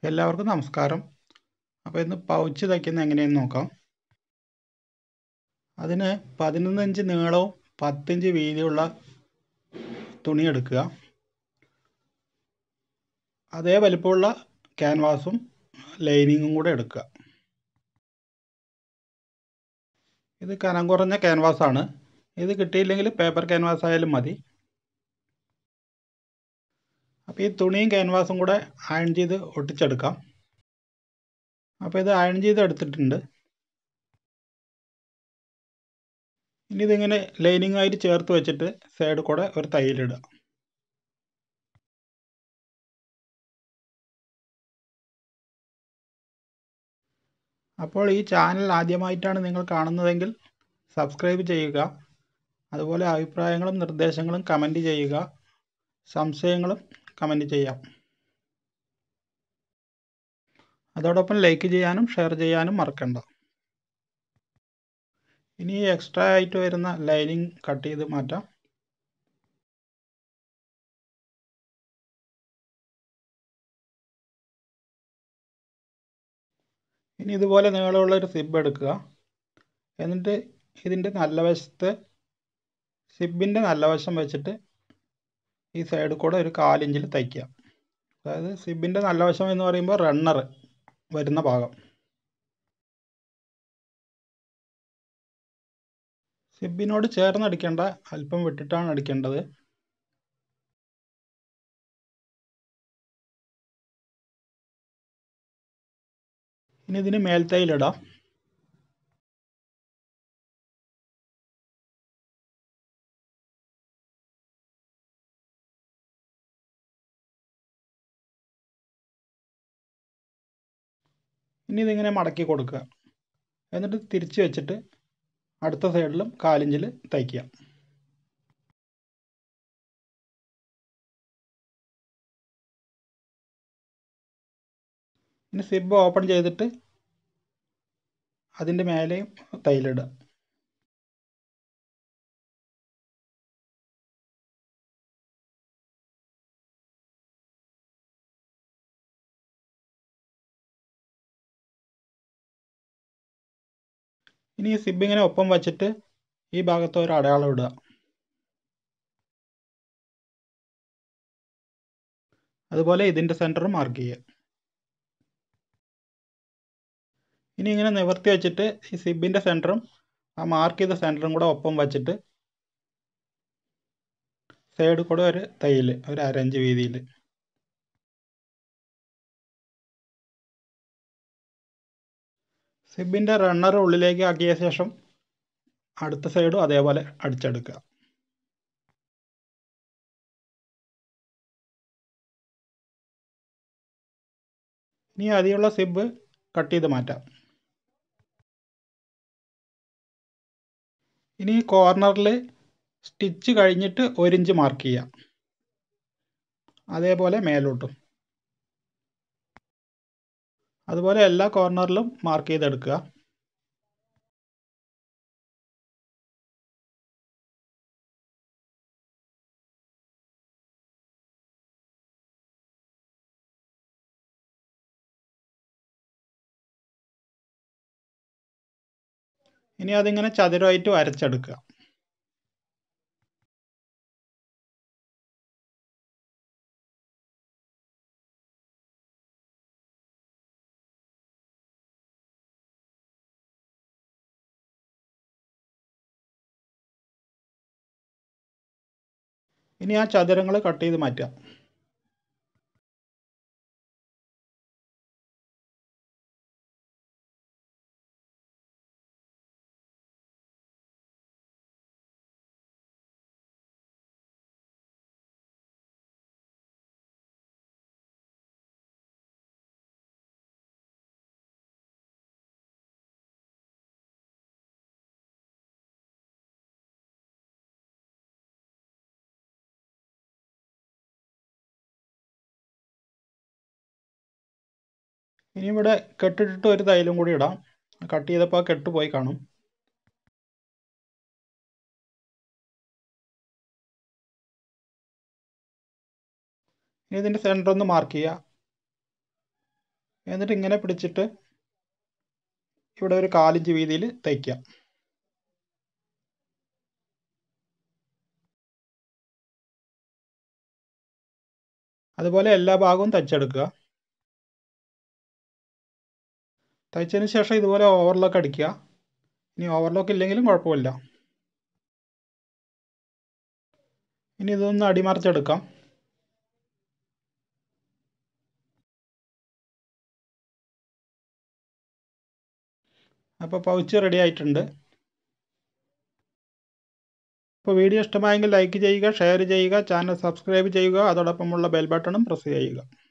എല്ലാവർക്കും നമസ്കാരം അപ്പോൾ ഇന്ന് പൗച്ച് തയ്ക്കുന്നത് എങ്ങനെയെന്ന് നോക്കാം അതിന് പതിനൊന്ന് ഇഞ്ച് നീളവും പത്തിഞ്ച് വീതിയുള്ള തുണി എടുക്കുക അതേ വലിപ്പമുള്ള ക്യാൻവാസും ലൈനിങ്ങും കൂടെ എടുക്കുക ഇത് കനം കുറഞ്ഞ ക്യാൻവാസാണ് ഇത് കിട്ടിയില്ലെങ്കിൽ പേപ്പർ ക്യാൻവാസ് ആയാലും മതി അപ്പോൾ ഈ തുണിയും ക്യാൻവാസും കൂടെ അയൺ ചെയ്ത് ഒട്ടിച്ചെടുക്കാം അപ്പോൾ ഇത് അയൺ ചെയ്ത് എടുത്തിട്ടുണ്ട് ഇനി ഇതിങ്ങനെ ലൈനിങ് ആയിട്ട് ചേർത്ത് വെച്ചിട്ട് സൈഡിൽ കൂടെ ഒരു തയ്യലിടുക അപ്പോൾ ഈ ചാനൽ ആദ്യമായിട്ടാണ് നിങ്ങൾ കാണുന്നതെങ്കിൽ സബ്സ്ക്രൈബ് ചെയ്യുക അതുപോലെ അഭിപ്രായങ്ങളും നിർദ്ദേശങ്ങളും കമൻറ്റ് ചെയ്യുക സംശയങ്ങളും കമൻറ്റ് ചെയ്യാം അതോടൊപ്പം ലൈക്ക് ചെയ്യാനും ഷെയർ ചെയ്യാനും മറക്കണ്ട ഇനി എക്സ്ട്രാ ആയിട്ട് വരുന്ന ലൈനിങ് കട്ട് ചെയ്ത് മാറ്റാം ഇനി ഇതുപോലെ നീളമുള്ള ഒരു സിബ് എടുക്കുക എന്നിട്ട് ഇതിൻ്റെ നല്ല വശത്ത് സിബിൻ്റെ നല്ല വശം വെച്ചിട്ട് ഈ സൈഡിൽ കൂടെ ഒരു കാലിഞ്ചിൽ തയ്ക്കുക അതായത് സിബിൻ്റെ നല്ല വശം എന്ന് പറയുമ്പോൾ റണ്ണർ വരുന്ന ഭാഗം സിബിനോട് ചേർന്ന് അടിക്കേണ്ട അല്പം വിട്ടിട്ടാണ് അടിക്കേണ്ടത് ഇനി ഇതിന് മേൽത്തൈലിടാം ഇനി ഇതിങ്ങനെ മടക്കി കൊടുക്കുക എന്നിട്ട് തിരിച്ച് വെച്ചിട്ട് അടുത്ത സൈഡിലും കാലിഞ്ചിൽ തയ്ക്കുക ഇനി സിബ് ഓപ്പൺ ചെയ്തിട്ട് അതിൻ്റെ മേലെയും തൈലിടുക ഇനി ഈ സിബ് ഇങ്ങനെ ഒപ്പം വച്ചിട്ട് ഈ ഭാഗത്ത് ഒരു അടയാളം ഇടുക അതുപോലെ ഇതിൻ്റെ സെൻറ്ററും മാർക്ക് ചെയ്യുക ഇനി ഇങ്ങനെ നിവർത്തി വെച്ചിട്ട് ഈ സിബിൻ്റെ സെൻറ്ററും ആ മാർക്ക് ചെയ്ത സെൻറ്ററും കൂടെ ഒപ്പം വച്ചിട്ട് സൈഡിൽ കൂടെ ഒരു തയ്യൽ ഒരു അരഞ്ച് വീതിയിൽ സിബിൻ്റെ റണ്ണർ ഉള്ളിലേക്ക് ആക്കിയ ശേഷം അടുത്ത സൈഡും അതേപോലെ അടിച്ചെടുക്കുക ഇനി അതിലുള്ള സിബ് കട്ട് ചെയ്ത് മാറ്റാം ഇനി കോർണറിൽ സ്റ്റിച്ച് കഴിഞ്ഞിട്ട് ഒരു ഇഞ്ച് മാർക്ക് ചെയ്യാം അതേപോലെ മേലോട്ടും അതുപോലെ എല്ലാ കോർണറിലും മാർക്ക് ചെയ്തെടുക്കുക ഇനി അതിങ്ങനെ ചതുരമായിട്ട് വരച്ചെടുക്കുക ഇനി ആ ചതുരങ്ങൾ കട്ട് ചെയ്ത് മാറ്റുക ഇനി ഇവിടെ കെട്ടിട്ടിട്ട് ഒരു തൈലും കൂടി ഇടാം കട്ട് ചെയ്തപ്പോൾ കെട്ട് പോയി കാണും ഇനി ഇതിൻ്റെ സെൻറ്റർ ഒന്ന് മാർക്ക് ചെയ്യുക എന്നിട്ട് ഇങ്ങനെ പിടിച്ചിട്ട് ഇവിടെ ഒരു കാലിഞ്ച് വീതിയിൽ തയ്ക്കാം അതുപോലെ എല്ലാ ഭാഗവും തയ്ച്ചെടുക്കുക തയ്ച്ചതിന് ശേഷം ഇതുപോലെ ഓവർലോക്ക് അടിക്കുക ഇനി ഓവർലോക്ക് ഇല്ലെങ്കിലും കുഴപ്പമില്ല ഇനി ഇതൊന്ന് അടിമറിച്ചെടുക്കാം അപ്പോൾ പൗച്ച് റെഡി ആയിട്ടുണ്ട് അപ്പോൾ വീഡിയോ ഇഷ്ടമായെങ്കിൽ ലൈക്ക് ചെയ്യുക ഷെയർ ചെയ്യുക ചാനൽ സബ്സ്ക്രൈബ് ചെയ്യുക അതോടൊപ്പമുള്ള ബെൽ ബട്ടണും പ്രസ് ചെയ്യുക